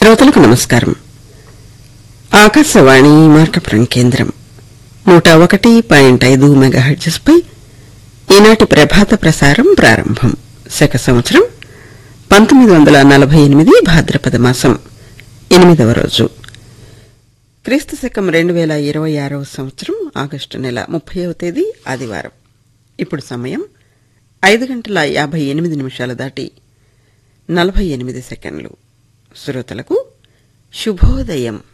శ్రోతలకు నమస్కారం ఆకాశవాణి మార్కపురం కేంద్రం నూట ఒకటి పాయింట్ ఐదు మెగాహెడ్జెస్ పై ఈనాటి ప్రభాత ప్రసారం ప్రారంభం శక సంవత్సరం పంతొమ్మిది వందల నలభై ఎనిమిది భాద్రపద మాసం ఎనిమిదవ రోజు క్రీస్తు శకం రెండు వేల ఇరవై ఆరవ సంవత్సరం ఆగస్టు నెల ముప్పైవ తేదీ ఆదివారం ఇప్పుడు సమయం ఐదు గంటల యాభై ఎనిమిది నిమిషాలు దాటి నలభై ఎనిమిది సెకండ్లు శ్రోతలకు శుభోదయం